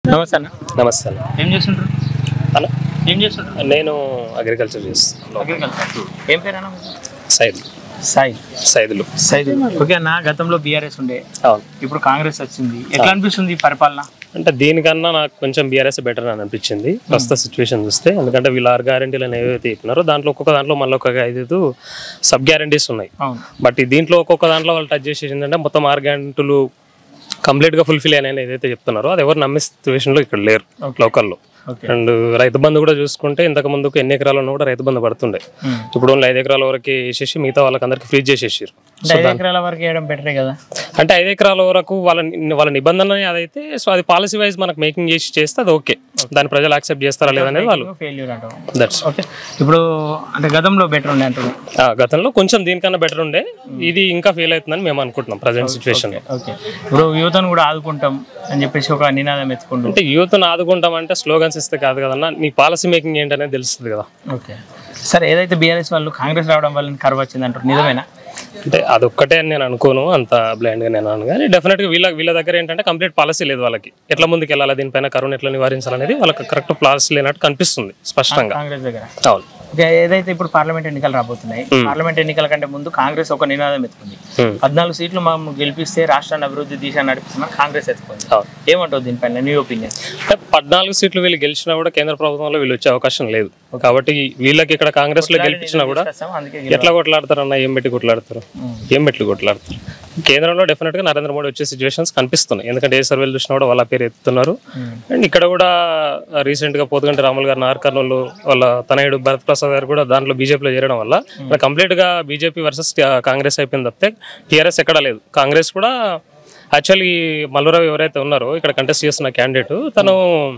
నమస్తే అన్న నమస్తే అన్న ఏం చేస్తుంటారు అన్న ఏం చేస్తుంటారు నేను అగ్రికల్చర్ చేస్తాను అగ్రికల్చర్ ఏం పేరు అన్న సైద్ సాయి సైదులు సైదు ఓకే అన్న గతంలో బీఆర్ఎస్ ఉండే అవును ఇప్పుడు కాంగ్రెస్ వచ్చింది ఎట్లా అనిపిస్తుంది ఈ పరిపాలన అంటే దీనికన్నా నాకు కొంచెం బీఆర్ఎస్ బెటర్ అని అనిపించింది ప్రస్తుత సిచ్యువేషన్ చూస్తే ఎందుకంటే వీళ్ళు ఆరు గ్యారంటీలను ఏవైతే చెప్పినారో దాంట్లో ఒక్కొక్క దాంట్లో మళ్ళీ ఒక ఐదు సబ్ గ్యారంటీస్ ఉన్నాయి అవును బట్ ఈ దీంట్లో ఒక్కొక్క దాంట్లో వాళ్ళు టచ్ చేసేది ఏంటంటే మొత్తం ఆరు గ్యారంటీలు కంప్లీట్గా ఫుల్ఫిల్ అయినాయని ఏదైతే చెప్తున్నారో అది ఎవరు నమ్మే సిచ్యువేషన్లో ఇక్కడ లేరు లోకల్లో ఓకే అండ్ రైతు బంధు కూడా చూసుకుంటే ఇంతకు ముందుకు ఎన్ని ఎకరాలు ఉన్నా కూడా రైతు బంధు పడుతుండే ఇప్పుడు ఓన్లీ ఐదు ఎకరాల వరకు వేసేసి మిగతా వాళ్ళకి అందరికి ఫ్రీజ్ చేసేసారు అంటే ఐదు ఎకరాల వరకు వేయడం బెటరే కదా అంటే ఐదు ఎకరాల వరకు వాళ్ళ వాళ్ళ నిబంధన అదైతే సో అది పాలసీ వైజ్ మనకు మేకింగ్ చేసి చేస్తే అది ఓకే దాన్ని ప్రజలు యాక్సెప్ట్ చేస్తారా లేదనేది వాళ్ళు ఫెయిల్యూర్ అంటాం దట్స్ ఓకే ఇప్పుడు అంటే గతంలో బెటర్ ఉండే అంటున్నాం గతంలో కొంచెం దీనికన్నా బెటర్ ఉండే ఇది ఇంకా ఫెయిల్ అవుతుందని మేము అనుకుంటున్నాం ప్రజెంట్ సిచ్యువేషన్ ఓకే ఇప్పుడు యువతను కూడా ఆదుకుంటాం అని చెప్పేసి ఒక నినాదం ఎత్తుకుంటూ అంటే యూత్ని ఆదుకుంటాం అంటే స్లోగన్స్ ఇస్తే కాదు కదన్నా నీ పాలసీ మేకింగ్ ఏంటనేది తెలుస్తుంది కదా ఓకే సరే ఏదైతే బీఆర్ఎస్ వాళ్ళు కాంగ్రెస్ రావడం వల్ల కరువు వచ్చింది అంటారు నిజమేనా అంటే అదొక్కటే అని నేను అనుకోను అంత బ్లైండ్ గా నేను అను కానీ డెఫినెట్ గా వీళ్ళ వీళ్ళ దగ్గర ఏంటంటే కంప్లీట్ పాలసీ లేదు వాళ్ళకి ఎట్లా ముందుకు వెళ్ళాలి దీనిపైన కరోనా ఎట్లా నివారించాలనేది వాళ్ళకి కరెక్ట్ పాలసీ లేనట్టు కనిపిస్తుంది స్పష్టంగా కాంగ్రెస్ దగ్గర అవును ఓకే ఏదైతే ఇప్పుడు పార్లమెంట్ ఎన్నికలు రాబోతున్నాయి పార్లమెంట్ ఎన్నికల కంటే ముందు కాంగ్రెస్ ఒక నినాదం ఎత్తుకుంది Hmm. పద్నాలుగు సీట్లు మనం గెలిపిస్తే రాష్ట్రాన్ని అభివృద్ధి దిశ నడిపిస్తున్నా కాంగ్రెస్ ఎత్తుకుంది అవును ఏమంటావు దీనిపైన నీ ఒపీనియన్ అంటే పద్నాలుగు సీట్లు వీళ్ళు గెలిచినా కూడా కేంద్ర ప్రభుత్వంలో వీళ్ళు వచ్చే అవకాశం లేదు కాబట్టి వీళ్ళకి ఇక్కడ కాంగ్రెస్ లో గెలిపించినా కూడా అందుకే ఎట్లా కొట్లాడతారు అన్న ఏం పెట్టి కొట్లాడతారు ఏం పెట్టి కొట్లాడతారు కేంద్రంలో డెఫినెట్ గా నరేంద్ర మోడీ వచ్చే సిచ్యువేషన్స్ కనిపిస్తున్నాయి ఎందుకంటే ఏ సర్వేలు చూసినా కూడా వాళ్ళ పేరు ఎత్తుతున్నారు అండ్ ఇక్కడ కూడా రీసెంట్ గా పోతుగంటి రాములు గారు నార్ కర్నూలు వాళ్ళ తనయుడు భరత్ ప్రసాద్ గారు కూడా దాంట్లో బీజేపీలో చేరడం వల్ల ఇక్కడ కంప్లీట్ గా బీజేపీ వర్సెస్ కాంగ్రెస్ అయిపోయింది తప్పితే టీఆర్ఎస్ ఎక్కడా లేదు కాంగ్రెస్ కూడా యాక్చువల్లీ మల్లురావు ఎవరైతే ఉన్నారో ఇక్కడ కంటెస్ట్ చేస్తున్న క్యాండిడేట్ తను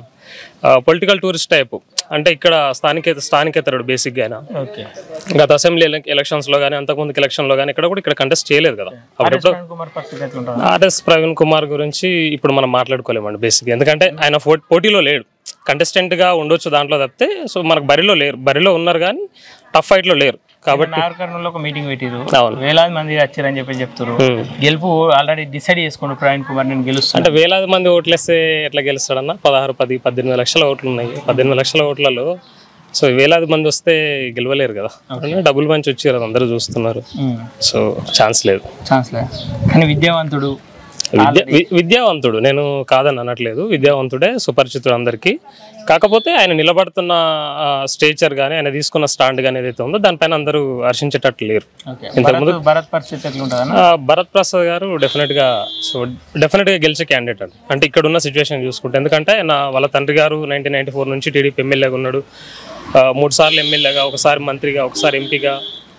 పొలిటికల్ టూరిస్ట్ టైప్ అంటే ఇక్కడ స్థానిక స్థానికేతరుడు బేసిక్ గా ఆయన ఓకే గత అసెంబ్లీ ఎలక్షన్స్ లో కానీ అంతకుముందు ఎలక్షన్ లో కానీ ఇక్కడ కూడా ఇక్కడ కంటెస్ట్ చేయలేదు కదా అప్పుడప్పుడు కుమార్ పరిస్థితి ఎట్లా ఉంటుంది ఆర్ఎస్ ప్రవీణ్ కుమార్ గురించి ఇప్పుడు మనం మాట్లాడుకోలేమండి బేసిక్ ఎందుకంటే ఆయన పో- పోటీలో లేడు కంటెస్టెంట్ గా ఉండొచ్చు దాంట్లో తప్పితే సో మనకు బరిలో లేరు బరిలో ఉన్నారు కానీ టఫ్ ఫైట్ లో లేరు కాబట్టి నాగర్కర్నూలులో ఒక మీటింగ్ పెట్టిరు అవును వేలాది మంది వచ్చారని చెప్పి చెప్తారు Hmm. గెలుపు ఆల్రెడీ డిసైడ్ చేసుకుంటారు ప్రవీణ్ కుమార్ నేను గెలుస్తాను అంటే వేలాది మంది ఓట్లేస్తే ఎట్లా గెలుస్తాడన్న పదహారు పది పద్దెనిమిది లక్షల ఓట్లు ఉన్నాయి పద్దెనిమిది లక్షల ఓట్లలో సో వేలాది మంది వస్తే గెలవలేరు కదా డబుల్ మంచి వచ్చారు అందరూ చూస్తున్నారు సో ఛాన్స్ లేదు ఛాన్స్ లేదు కానీ విద్యావంతుడు విద్య వి- విద్యావంతుడు నేను కాదని అనట్లేదు విద్యావంతుడే సుపరిచితుడు అందరికీ కాకపోతే ఆయన నిలబడుతున్న స్టేచర్ కానీ ఆయన తీసుకున్న స్టాండ్ కానీ ఏదైతే ఉందో దానిపైన అందరూ హర్షించేటట్లు లేరు ఓకే భరత్ భరత్ పరిస్థితి ఎట్లా ఉంటుంది ఆ, భరత్ ప్రసాద్ గారు డెఫినెట్ గా సో డెఫినెట్ గా గెలిచే క్యాండిడేట్ అండి అంటే ఇక్కడ ఉన్న సిచ్యువేషన్ చూసుకుంటే ఎందుకంటే నా వాళ్ళ తండ్రి గారు నైన్టీన్ నైన్టీ ఫోర్ నుంచి టీడీపీ ఎమ్మెల్యేగా ఉన్నాడు ఆ, మూడు సార్లు ఎమ్మెల్యేగా ఒకసారి మంత్రిగా ఒకసారి ఎంపీగా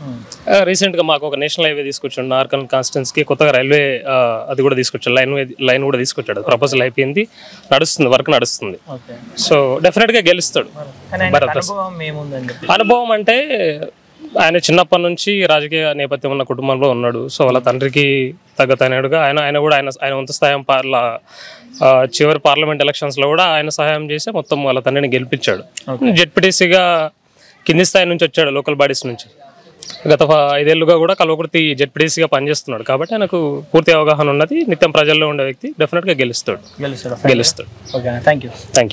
రీసెంట్ గా మాకు ఒక నేషనల్ హైవే తీసుకొచ్చాడు నార్కన్ కాన్స్టెన్స్ కి కొత్తగా రైల్వే ఆ, అది కూడా తీసుకొచ్చాడు లైన్ లైన్ కూడా తీసుకొచ్చాడు ప్రపోజల్ అయిపోయింది నడుస్తుంది వర్క్ నడుస్తుంది ఓకే సో డెఫినెట్ గా గెలుస్తాడు కానీ ఆయన అనుభవం ఏముందని చెప్పి అనుభవం అంటే ఆయన చిన్నప్పటి నుంచి రాజకీయ నేపథ్యం ఉన్న కుటుంబంలో ఉన్నాడు సో వాళ్ళ తండ్రికి తగ్గతైనడుగా ఆయన ఆయన కూడా ఆయన ఆయన వంతు స్థాయం పార్ల ఆ, చివరి పార్లమెంట్ ఎలక్షన్స్ లో కూడా ఆయన సహాయం చేసి మొత్తం వాళ్ళ తండ్రిని గెలిపించాడు జెడ్పీటీసీగా కింది స్థాయి నుంచి వచ్చాడు లోకల్ బాడీస్ నుంచి గత ఫ- ఐదేళ్లుగా కూడా కల్వకుర్తి జెడ్పీటీసీగా పనిచేస్తున్నాడు కాబట్టి ఆయనకు పూర్తి అవగాహన ఉన్నది నిత్యం ప్రజల్లో ఉండే వ్యక్తి డెఫినెట్గా గెలుస్తాడు గెలుస్తాడు గెలుస్తాడు okay thank you thank you